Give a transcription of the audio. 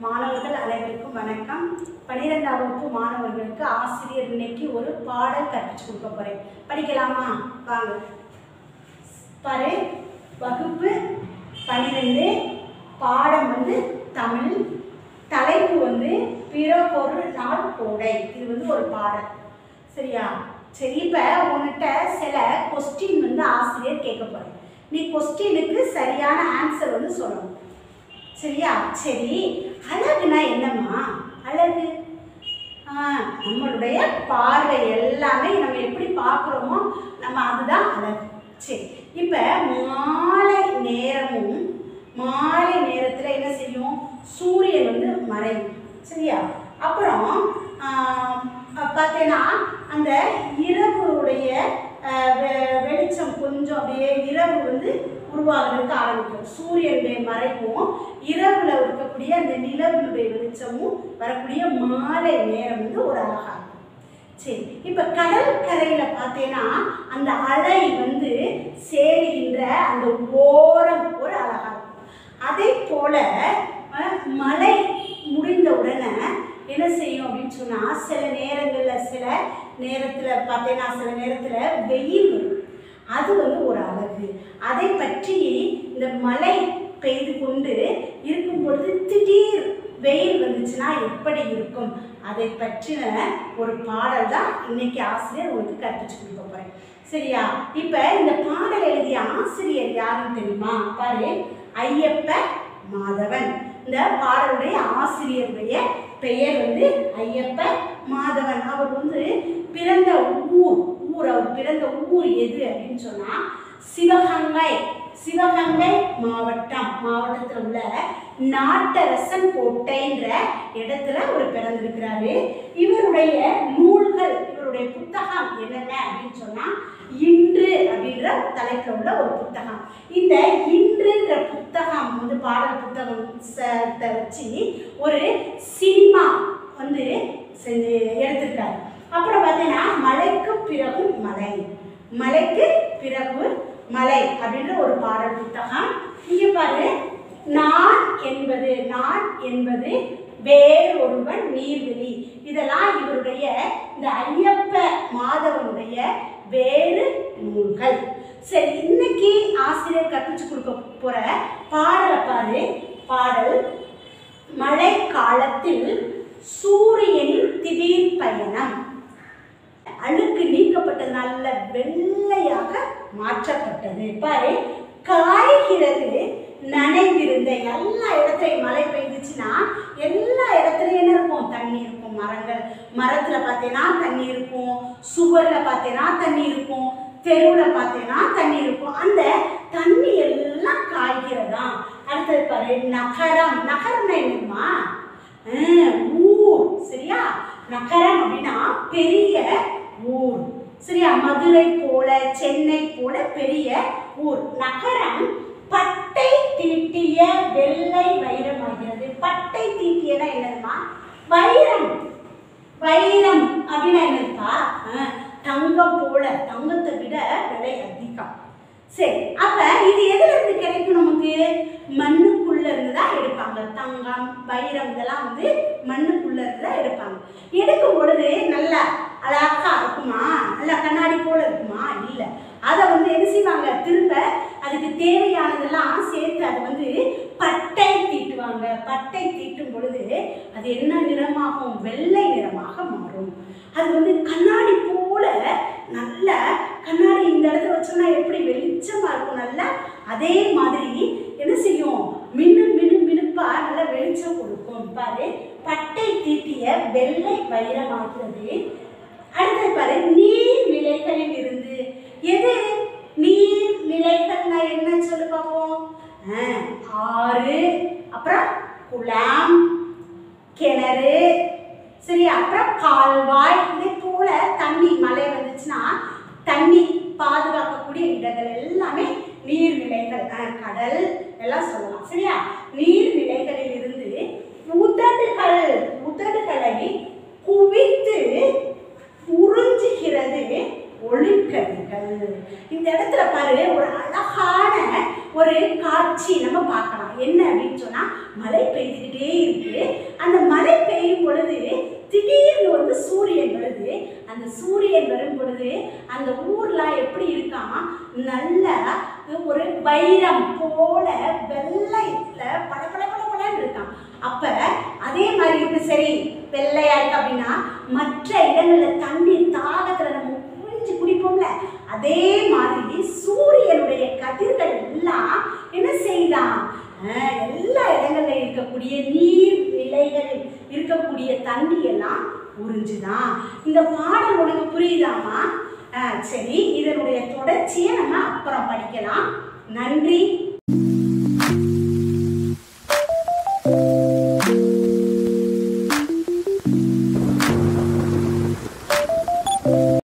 மாணவர்கள் அனைவருக்கும் வணக்கம் பன்னிரெண்டாம் வகுப்பு மாணவர்களுக்கு ஆசிரியர் இன்னைக்கு ஒரு பாடல் கற்பிச்சு கொடுக்க போறேன் படிக்கலாமா வாங்க பாரு வகுப்பு பன்னிரெண்டு பாடம் வந்து தமிழ் தலைப்பு வந்து பிற பொருள் நாள் கோடை இது வந்து ஒரு பாடல் சரியா சரி இப்போ உன்கிட்ட சில கொஸ்டின் வந்து ஆசிரியர் கேட்க போறேன் நீ கொஸ்டினுக்கு சரியான ஆன்சர் வந்து சொல்லணும் சரியா சரி அழகுனா என்னம்மா அழகு ஆ, நம்மளுடைய பார்வை எல்லாமே நம்ம எப்படி பார்க்குறோமோ நம்ம அதுதான் அழகு சரி இப்போ மாலை நேரமும் மாலை நேரத்தில் என்ன செய்யும் சூரியன் வந்து மறையும் சரியா அப்புறம் ஆம், பார்த்தீங்கன்னா அந்த இரவுடைய அஹ், வெ- வெளிச்சம் கொஞ்சம் அப்படியே இரவு வந்து உருவாகிறதுக்கு ஆரம்பிக்கும் சூரியனுடைய மறைவும் இரவுல இருக்கக்கூடிய அந்த நிலவுடைய வெளிச்சமும் வரக்கூடிய மாலை நேரம் வந்து ஒரு அழகா இருக்கும் சரி இப்போ கடற்கரையில பார்த்தீங்கன்னா அந்த அலை வந்து சேருகின்ற அந்த ஓரம் ஒரு அழகா இருக்கும் அதே போல அஹ், மழை முடிந்த உடனே என்ன செய்யும் அப்படின்னு சொன்னா சில நேரங்கள்ல சில நேரத்துல பார்த்தீங்கன்னா சில நேரத்துல வெயில் வரும் அது வந்து ஒரு அழகு அதை பற்றி இந்த மழை பெய்து கொண்டு இருக்கும் பொழுது திடீர் வெயில் வந்துச்சுன்னா எப்படி இருக்கும் அதை பற்றின ஒரு பாடல் தான் இன்னைக்கு ஆசிரியர் உங்களுக்கு கற்பிச்சு கொடுக்க போறேன் சரியா இப்ப இந்த பாடல் எழுதிய ஆசிரியர் யாருன்னு தெரியுமா பாரு ஐயப்ப மாதவன் இந்த பாடலுடைய ஆசிரியருடைய பெயர் வந்து ஐயப்ப மாதவன் அவர் வந்து பிறந்த ஊர் ஊர் அவர் பிறந்த ஊர் எது அப்படின்னு சொன்னா சிவகங்கை சிவகங்கை மாவட்டம் மாவட்டத்தில் உள்ள நாட்டரசன் கோட்டைன்ற இடத்துல அவர் பிறந்திருக்கிறாரு இவருடைய நூல்கள் இவருடைய புத்தகம் என்னென்ன அப்படின்னு சொன்னா இன்று அப்படின்ற தலைப்பில் உள்ள ஒரு புத்தகம் இந்த இன்றுன்ற புத்தகம் வந்து பாடல் புத்தகம் ச- த வச்சு ஒரு சினிமா வந்து செஞ்சு எடுத்திருக்காரு அப்புறம் பார்த்தீங்கன்னா மலைக்கு பிறகு மலை மலைக்கு பிறகு மலை அப்படின்ற ஒரு பாடல் புத்தகம் இங்க பாரு நான் என்பது நான் என்பது வேறொருவன் நீர்வெளி இதெல்லாம் இவருடைய இந்த ஐயப்ப மாதவனுடைய வேறு நூல்கள் சரி இன்னைக்கு ஆசிரியர் கற்பிச்சு கொடுக்க போற பாடலை பாரு பாடல் மழை காலத்தில் சூரியனின் திடீர் பயணம் அழுக்கு நீக்கப்பட்டது நல்ல வெள்ளையாக மாற்றப்பட்டது பாரு காய்கிறது நனைந்திருந்த எல்லா இடத்துலையும் மழை பெய்துச்சுன்னா எல்லா இடத்துலையும் என்ன இருக்கும் தண்ணி இருக்கும் மரங்கள் மரத்துல பார்த்தீங்கன்னா தண்ணி இருக்கும் சுவர்ல பார்த்தீங்கன்னா தண்ணி இருக்கும் தெருவுல பார்த்தீங்கன்னா தண்ணி இருக்கும் அந்த தண்ணி எல்லாம் காய்கிறதா அடுத்தது பாரு நகரம் நகரம்னா என்னமா ஹம், ஊர் சரியா நகரம் அப்படின்னா பெரிய ஊர் சரியா மதுரை போல சென்னை போல பெரிய ஊர் நகரம் பட்டை தீட்டிய வெள்ளை வைரமாகிறது பட்டை தீட்டியனா என்னதுமா வைரம் வைரம் அப்படின்னா என்னதுப்பா அஹ், தங்கம் போல தங்கத்தை விட விலை அதிகம் சரி அப்ப இது எதுல இருந்து கிடைக்கும் நமக்கு மண்ணுக்குள்ள இருந்து தான் எடுப்பாங்க தங்கம் வைரம் இதெல்லாம் வந்து மண்ணுக்குள்ள இருந்து தான் எடுப்பாங்க எடுக்கும் பொழுது நல்லா அழகா இருக்குமா நல்லா கண்ணாடி போல இருக்குமா இல்ல அதை வந்து என்ன செய்வாங்க திரும்ப அதுக்கு தேவையானதெல்லாம் சேர்த்து அதை வந்து பட்டை தீட்டுவாங்க பட்டை தீட்டும் பொழுது அது என்ன நிறமாகும் வெள்ளை நிறமாக மாறும் அது வந்து கண்ணாடி போல நல்ல கண்ணாடி இந்த இடத்துல வச்சோம்னா எப்படி வெளிச்சமா இருக்கும் நல்லா அதே மாதிரி என்ன செய்யும் மின்னு மினு மினுப்பா நல்ல வெளிச்சம் கொடுக்கும் பாரு பட்டை தீட்டிய வெள்ளை வைரமாகிறது அடுத்தது பாரு நீர் நிலைகளில் இருந்து எது நீர் நிலைகள்னா என்ன சொல்லு பார்ப்போம் ஆ, ஆறு அப்புறம் குளம் கிணறு சரி அப்புறம் கால்வாய் இதே போல தண்ணி மழை வந்துச்சுன்னா தண்ணி பாதுகாக்கக்கூடிய இடங்கள் எல்லாமே நீர்நிலைகள் அஹ், கடல் எல்லாம் சொல்லலாம் சரியா நீர்நிலைகளில் இருந்து உதடுகள் உதடுகளை குவித்து உறிஞ்சுகிறது ஒளிக்கதிர்கள் இந்த இடத்துல பாரு ஒரு அழகான ஒரு காட்சி நம்ம பார்க்கலாம் என்ன அப்படின்னு சொன்னா மழை பெய்துக்கிட்டே இருக்கு அந்த மழை பெய்யும் பொழுது திடீர்னு வந்து சூரியன் வருது அந்த சூரியன் வரும் பொழுது அந்த ஊர்லாம் எப்படி இருக்காமா நல்ல ஒரு வைரம் போல வெள்ளையில பல பல பல பலன்னு இருக்கான் அப்ப அதே மாதிரி இருக்கு சரி வெள்ளையா இருக்கு அப்படின்னா மற்ற இடங்கள்ல தண்ணீர் தாகத்துல நம்ம உறிஞ்சு குடிப்போம்ல அதே மாதிரி சூரியனுடைய கதிர்கள் எல்லாம் என்ன செய்தான் அஹ், எல்லா இடங்கள்ல இருக்கக்கூடிய நீர் நிலைகளில் இருக்கக்கூடிய தண்ணி எல்லாம் உறிஞ்சுதான் இந்த பாடல் உனக்கு புரியுதாமா அஹ், சரி இதனுடைய தொடர்ச்சியை நம்ம அப்புறம் படிக்கலாம் நன்றி